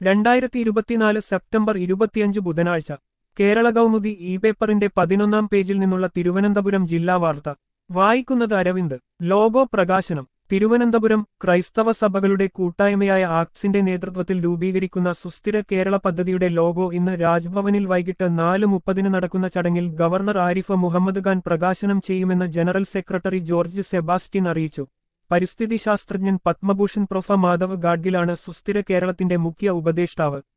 രണ്ടായിരത്തി ഇരുപത്തിനാല് സെപ്റ്റംബർ ഇരുപത്തിയഞ്ച് ബുധനാഴ്ച കേരള കൗമുദി ഇ പേപ്പറിന്റെ പതിനൊന്നാം പേജിൽ നിന്നുള്ള തിരുവനന്തപുരം ജില്ലാ വാർത്ത വായിക്കുന്നത് അരവിന്ദ് ലോഗോ പ്രകാശനം തിരുവനന്തപുരം ക്രൈസ്തവ സഭകളുടെ കൂട്ടായ്മയായ ആക്ട്സിന്റെ നേതൃത്വത്തിൽ രൂപീകരിക്കുന്ന സുസ്ഥിര കേരള പദ്ധതിയുടെ ലോഗോ ഇന്ന് രാജ്ഭവനിൽ വൈകിട്ട് നാല് മുപ്പതിന് നടക്കുന്ന ചടങ്ങിൽ ഗവർണർ ആരിഫ് മുഹമ്മദ് ഖാൻ പ്രകാശനം ചെയ്യുമെന്ന് ജനറൽ സെക്രട്ടറി ജോർജ് സെബാസ്റ്റ്യൻ അറിയിച്ചു പരിസ്ഥിതി ശാസ്ത്രജ്ഞൻ പത്മഭൂഷൺ പ്രൊഫ മാധവ് ഗാഡ്ഗിലാണ് സുസ്ഥിര കേരളത്തിന്റെ മുഖ്യ ഉപദേഷ്ടാവ്